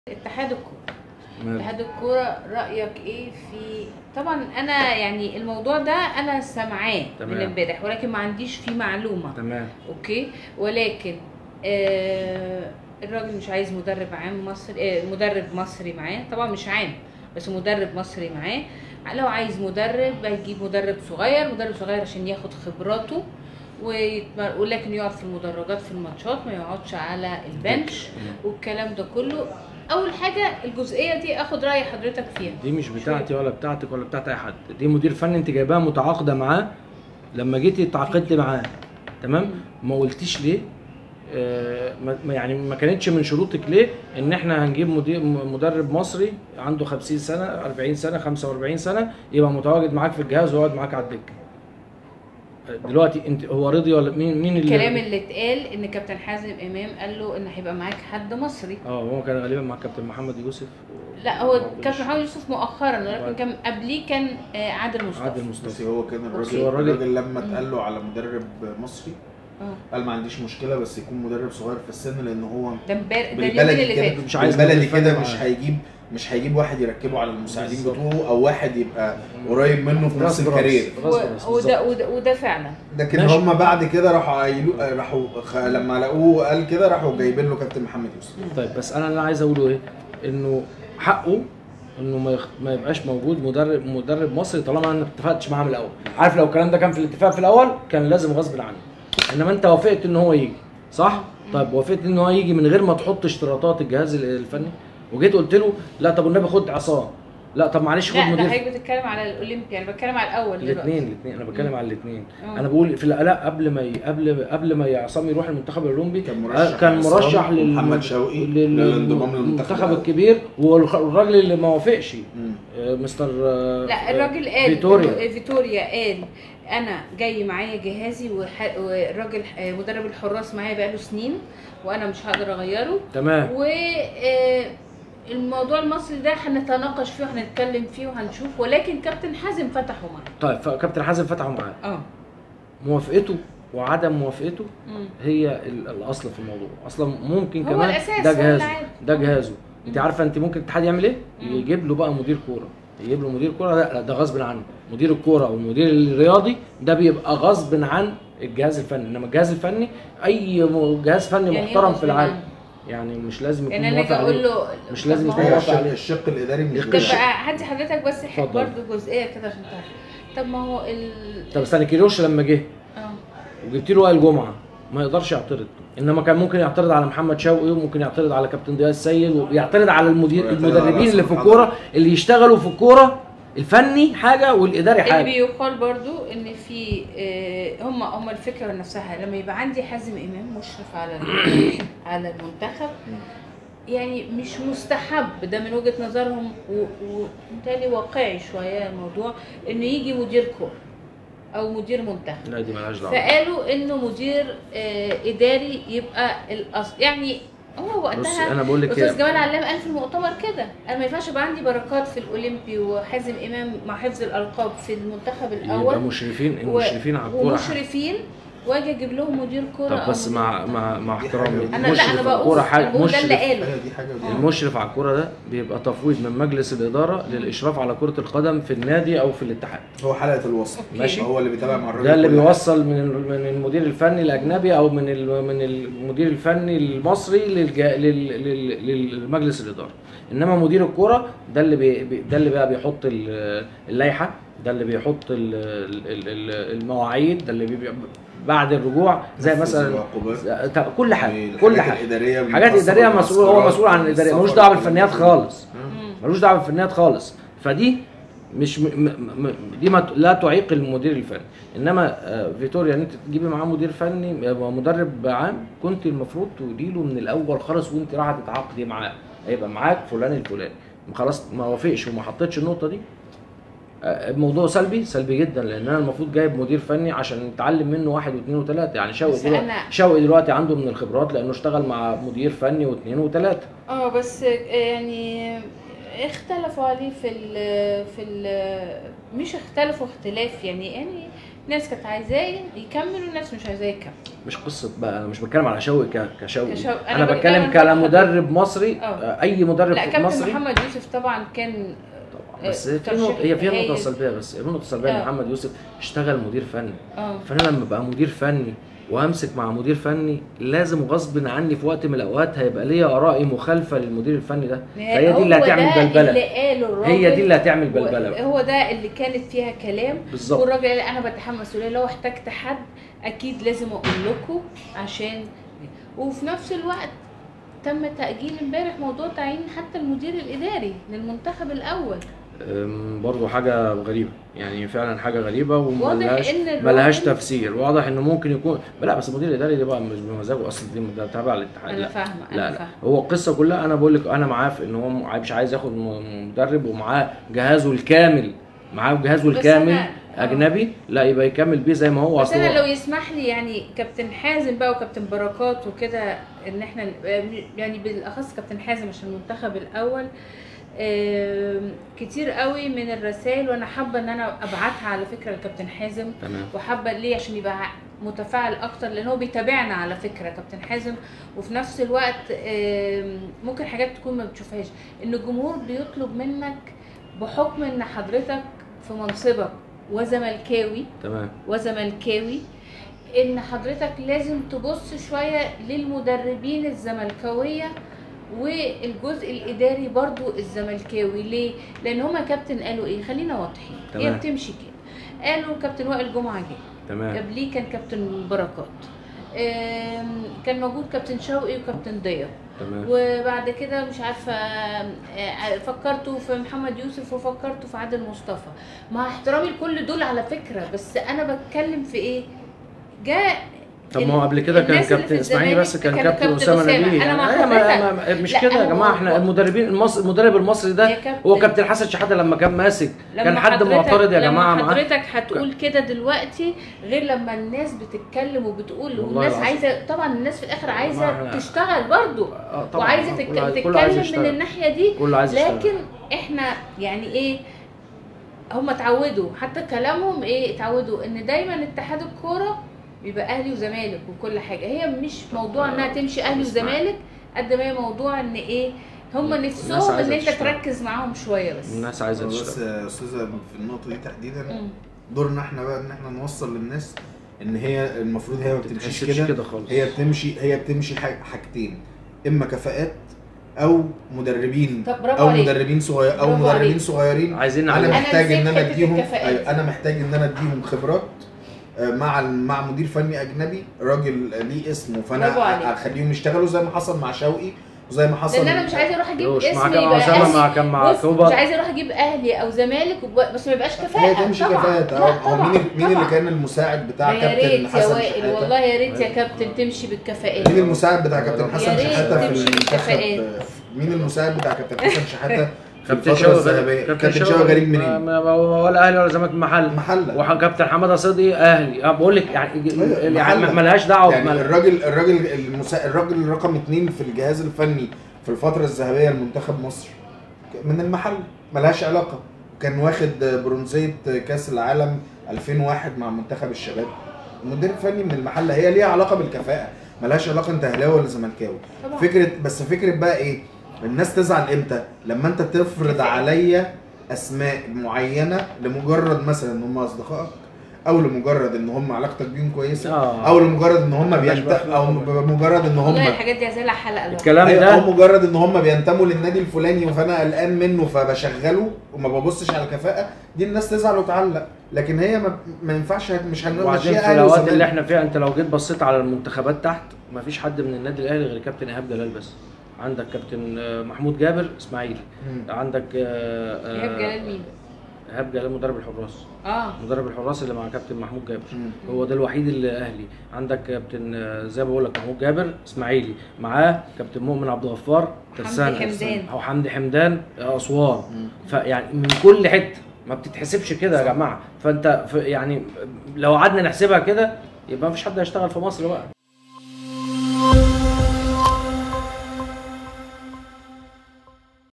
اتحاد الكوره مال. اتحاد الكوره رايك ايه في طبعا انا يعني الموضوع ده انا سامعاه من تمام. امبارح ولكن ما عنديش فيه معلومه تمام اوكي ولكن آه الراجل مش عايز مدرب عام مصري آه مدرب مصري معاه طبعا مش عام بس مدرب مصري معاه لو عايز مدرب هيجيب مدرب صغير مدرب صغير عشان ياخد خبراته ويتمر... ولكن يقعد في المدرجات في الماتشات ما يقعدش على البنش والكلام ده كله اول حاجه الجزئيه دي اخد راي حضرتك فيها دي مش بتاعتي ولا بتاعتك ولا بتاعت اي حد دي مدير فني انت جايباها متعاقده معاه لما جيتي اتعاقدت معاه تمام ما قلتيش ليه آه ما- ما- يعني ما كانتش من شروطك ليه ان احنا هنجيب مدير م- مدرب مصري عنده 50 سنه 40 سنه 45 سنه يبقى متواجد معاك في الجهاز ويقعد معاك على الدكه آه، دلوقتي انت هو رضي ولا مين مين اللي الكلام اللي اتقال ان كابتن حازم امام قال له ان هيبقى معاك حد مصري اه هو كان غالبا مع كابتن محمد يوسف لا هو ما كابتن محمد يوسف مؤخرا ولكن كان قبليه كان آه، عادل مصطفى عادل بس مصطفى هو كان أوكي. الراجل هو الراجل- الراجل لما اتقال له على مدرب مصري اه قال ما عنديش مشكله بس يكون مدرب صغير في السن لان هو ده امبارح ده اليومين بالبلدي اللي كده فاتوا مش عايز بالبلدي مدرب فني كده مش معاه. هيجيب مش هيجيب واحد يركبه على المساعدين بالظبط. بتوعه او واحد يبقى قريب منه في نفس راس براس. الكارير راس براس و- وده وده, وده فعلا لكن ماشي. هم بعد كده راحوا قايلوا راحوا خ... لما لقوه قال كده راحوا جايبين له كابتن محمد يوسف طيب بس انا اللي عايز اقوله ايه انه حقه انه ما, يخ... ما يبقاش موجود مدرب مدرب مصري طالما انا ما اتفقتش معاه من الاول عارف لو الكلام ده كان في الاتفاق في الاول كان لازم غصب عنه انما انت وافقت ان هو يجي صح طيب وافقت ان هو يجي من غير ما تحط اشتراطات الجهاز الفني وجيت قلت له لا طب والنبي خد عصام لا طب معلش خد لا ده مدير حضرتك بتتكلم على الاولمبي انا بتكلم على الاول دلوقتي. الاثنين الاثنين انا بتكلم على الاثنين آه. انا بقول في لا لا قبل ما ي... قبل قبل ما عصام يروح المنتخب الاولمبي كان آه، مرشح كان عصام مرشح لل ومحمد شوقي لل- للانضمام للمنتخب للمنتخب الأول. الكبير والراجل اللي ما وافقش مم. آه، مستر آه، لا الراجل قال فيتوريا فيتوريا قال انا جاي معايا جهازي وح- والراجل آه، مدرب الحراس معايا بقاله سنين وانا مش هقدر اغيره تمام و آه، الموضوع المصري ده هنتناقش فيه وهنتكلم فيه وهنشوف ولكن كابتن حازم فتحه معاه طيب فكابتن حازم فتحوا معاه اه موافقته وعدم موافقته مم. هي ال- الاصل في الموضوع اصلا ممكن هو كمان الأساس، ده هو جهازه العادي. ده جهازه انت عارفه انت ممكن الاتحاد يعمل ايه مم. يجيب له بقى مدير كوره يجيب له مدير كوره لا لا، ده غصب عنه مدير الكوره او المدير الرياضي ده بيبقى غصب عن الجهاز الفني انما الجهاز الفني اي م- جهاز فني يعني إيه محترم غصب في العالم عنه؟ يعني مش لازم يكون يعني انا اجي موافق اقول عليه له مش طب لازم ما يكون هو- هو موافق الشق, عليه الشق الاداري مش طب طب بيشق. بقى هدي حضرتك بس ح- اتفضل. برضه جزئيه كده عشان تعرف طب ما هو ال طب استنى كيروش لما جه اه وجبت له وائل جمعه ما يقدرش يعترض انما كان ممكن يعترض على محمد شوقي وممكن يعترض على كابتن ضياء السيد ويعترض على المدير ويعترض المدربين على اللي في حسن الكوره اللي يشتغلوا في الكوره الفني حاجه والاداري اللي حاجه بيقال برضو ان في آه، هم هم الفكره نفسها لما يبقى عندي حازم امام مشرف على ال- على المنتخب يعني مش مستحب ده من وجهه نظرهم وبالتالي واقعي شويه الموضوع انه يجي مدير كوره او مدير منتخب لا دي مالهاش دعوه فقالوا انه مدير آه، اداري يبقى الاصل يعني هو بص وقتها انا بقول لك استاذ إيه، جمال علام قال في المؤتمر كده انا ما ينفعش يبقى عندي بركات في الاولمبي وحازم امام مع حفظ الالقاب في المنتخب يبقى الاول مشرفين و- المشرفين على الكوره ومشرفين واجي اجيب لهم مدير كوره طب أو بس مدير مع منتخب. مع مع دي احترامي حاجة- انا لا مشرف انا على بقول الكوره أنا حاجه بقول ده اللي مشرف قاله هي دي حاجه ودي حاجة. المشرف على الكوره ده بيبقى تفويض من مجلس الاداره للاشراف على كره القدم في النادي او في الاتحاد هو حلقه الوصل أوكي. ماشي. هو اللي بيتابع مع الراجل ده اللي كل حاجة. بيوصل من ال- من المدير الفني الاجنبي او من ال- من المدير الفني المصري للج- لل- لل- للمجلس الاداره انما مدير الكوره ده اللي بي بي- ده اللي بقى بيحط ال- اللائحه ده اللي بيحط ال- ال- ال- المواعيد ده اللي بيبقى بعد الرجوع زي نفذ مثلا العقوبات. طب كل حاجه الحاجات كل حاجه الاداريه حاجات بتخصص اداريه مسؤول هو المعسكرات، مسؤول عن الاداريه ملوش السفر، دعوه بالفنيات خالص مم. ملوش دعوه بالفنيات خالص فدي مش م... م... م... دي ما ت- لا تعيق المدير الفني انما آه، فيتوريا ان انت تجيبي معاه مدير فني آه، مدرب عام كنت المفروض تقولي له من الاول خالص وانت رايحه تتعاقدي معاه هيبقى معاك فلان الفلاني خلاص ما وافقش وما حطيتش النقطه دي آه، الموضوع سلبي سلبي جدا لان انا المفروض جايب مدير فني عشان نتعلم منه واحد واثنين وثلاثه يعني شوقي بس دلوقتي أنا- شوقي دلوقتي عنده من الخبرات لانه اشتغل مع مدير فني واثنين وثلاثه اه بس يعني اختلفوا عليه في ال في ال مش اختلفوا اختلاف يعني يعني ناس كانت عايزاه يكمل وناس مش عايزاه يكمل مش قصه بقى انا مش بتكلم على شوقي ك- كشوقي كشوقي. أنا انا بتكلم بتكلم عن كمدرب مصري آه. آه، اي مدرب لا في كابتن مصري محمد يوسف طبعا كان طبعا بس آه، في ترشيح نقطة هي فيها هايل. نقطة سلبية بس النقطة السلبية إن آه. محمد يوسف اشتغل مدير فني اه فأنا لما بقى مدير فني وامسك مع مدير فني لازم غصب عني في وقت من الاوقات هيبقى ليا ارائي مخالفه للمدير الفني ده فهي دي اللي هو هتعمل ده بلبله اللي قاله الراجل هي دي اللي هتعمل بلبله بقى. هو ده اللي كانت فيها كلام بالظبط والراجل قال انا بتحمل مسؤوليه لو احتجت حد اكيد لازم اقول لكم عشان وفي نفس الوقت تم تاجيل امبارح موضوع تعيين حتى المدير الاداري للمنتخب الاول أم، برضو حاجة غريبة يعني فعلا حاجة غريبة واضح وملهاش إن الراجل- ملهاش تفسير واضح انه ممكن يكون لا بس المدير الاداري ده بقى مش بمزاجه اصلا دي ده تابع للاتحاد انا لا. فاهمه لا انا لا فاهمه هو القصه كلها انا بقول لك انا معاه في ان هو م- مش عايز ياخد م- مدرب ومعاه جهازه الكامل معاه جهازه بس الكامل أنا- آه. اجنبي لا يبقى يكمل بيه زي ما هو بس اصل انا هو- لو يسمح لي يعني كابتن حازم بقى وكابتن بركات وكده ان احنا يعني بالاخص كابتن حازم عشان المنتخب الاول آم، كتير قوي من الرسائل وانا حابه ان انا ابعتها على فكره لكابتن حازم تمام وحابه ليه عشان يبقى متفاعل اكتر لان هو بيتابعنا على فكره كابتن حازم وفي نفس الوقت آم، ممكن حاجات تكون ما بتشوفهاش ان الجمهور بيطلب منك بحكم ان حضرتك في منصبك وزملكاوي تمام وزملكاوي ان حضرتك لازم تبص شويه للمدربين الزملكاويه والجزء الاداري برضو الزملكاوي ليه لان هما كابتن قالوا ايه خلينا واضحين هي تمام. بتمشي كده قالوا كابتن وائل جمعه جه تمام قبليه كان كابتن بركات آم، كان موجود كابتن شوقي وكابتن ضياء تمام وبعد كده مش عارفه آه، فكرتوا في محمد يوسف وفكرتوا في عادل مصطفى مع احترامي لكل دول على فكره بس انا بتكلم في ايه جاء طب ما هو قبل كده كان الناس اللي كابتن في اسماعيل بس الزمالك كان كانوا كابتن كابتن اسامه أسامة. نبيه أنا مع أيوة، ما- حضرتك. ما- ما- مش لا، كده يا هو- جماعه احنا هو- المدربين المصري المدرب المصري ده يا كابتن- هو كابتن حسن شحاته لما كان ماسك كان لما حد حضرتك- معترض يا لما جماعه معاه حضرتك هتقول كده دلوقتي غير لما الناس بتتكلم وبتقول والله والناس العظيم. عايزه طبعا الناس في الاخر ما عايزه إحنا- تشتغل برضو آه، طبعاً، وعايزه آه، تك- كله عايز- كله عايز تتكلم من يشتغل. الناحيه دي كله عايز يشتغل. لكن احنا يعني ايه هم اتعودوا حتى كلامهم ايه اتعودوا ان دايما اتحاد الكوره بيبقى اهلي وزمالك وكل حاجه هي مش موضوع انها تمشي اهلي اسمع. وزمالك قد ما هي موضوع ان ايه هم الناس نفسهم ان عايزة انت تشتغل. تركز معاهم شويه بس الناس عايزه بس تشتغل يا استاذه في النقطه دي تحديدا مم. دورنا احنا بقى ان احنا نوصل للناس ان هي المفروض هي ما بتمشيش تتحسبش كده كده خالص هي بتمشي هي بتمشي حاج- حاجتين اما كفاءات او مدربين طب برافو او عليك. مدربين صغير او برافو مدربين عليك. صغيرين عايزين انا نعمل أنا محتاج ان نسيت انا حتة اديهم الكفاءات. أيوة، انا محتاج ان انا اديهم خبرات آه، مع مع مدير فني اجنبي راجل ليه اسمه برافو فانا عليك. اخليهم يشتغلوا زي ما حصل مع شوقي وزي ما حصل لان انا مش عايزه اروح اجيب يوش مع اسم كان مع يبقى اسامه أهلي. مع كان مع بص مش كوبر عايزه اروح اجيب اهلي او زمالك وب- بس ما يبقاش كفاءه هي تمشي طبعاً. كفاءات لا، اه هو طبعاً، مين مين اللي طبعاً. كان المساعد بتاع يا كابتن ريت يا حسن وائل شحاته والله يا ريت يا كابتن تمشي بالكفاءات مين المساعد بتاع كابتن حسن يا ريت شحاته في تمشي المنتخب بالكفاءات. مين المساعد بتاع كابتن حسن شحاته في كابتن الفترة شوقي الذهبية غريب كابتن شوقي غريب ما- منين؟ ما- ما- ولا اهلي ولا زمالك محل محلة وكابتن حماده صدقي اهلي أه بقول لك يعني يعني محلة. ملهاش دعوه يعني بمل- الراجل الراجل المسا... الراجل رقم اتنين في الجهاز الفني في الفترة الذهبية لمنتخب مصر من المحل ملهاش علاقة كان واخد برونزية كأس العالم 2001 مع منتخب الشباب مدير فني من المحل هي ليها علاقة بالكفاءة ملهاش علاقة انت اهلاوي ولا زملكاوي طبعاً. فكرة بس فكرة بقى ايه الناس تزعل امتى لما انت تفرض كفاءة. عليا اسماء معينة لمجرد مثلا ان هم اصدقائك او لمجرد ان هم علاقتك بيهم كويسة آه. او لمجرد ان هم ملهاش بينت بقى. او بمجرد ان هم والله الحاجات دي عايزه لها حلقه لوحدها. الكلام أيوة، ده او مجرد ان هم بينتموا للنادي الفلاني فانا قلقان منه فبشغله وما ببصش على الكفاءه دي الناس تزعل وتعلق لكن هي ما, ما ينفعش مش وبعدين هنمشيها في اهلي الاوقات وزمالك. اللي احنا فيها انت لو جيت بصيت على المنتخبات تحت مفيش حد من النادي الاهلي غير كابتن ايهاب جلال بس عندك كابتن آه، محمود جابر اسماعيلي مم. عندك آه، آه، ايهاب جلال مين؟ ايهاب جلال مدرب الحراس اه مدرب الحراس اللي مع كابتن محمود جابر مم. هو ده الوحيد اللي اهلي عندك كابتن آه، زي ما بقول لك محمود جابر اسماعيلي معاه كابتن مؤمن عبد الغفار ترسانة. حمدي حمدان. او حمدي حمدان آه، اسوان مم. فيعني من كل حته ما بتتحسبش كده يا جماعه فانت في يعني لو قعدنا نحسبها كده يبقى مفيش حد هيشتغل في مصر بقى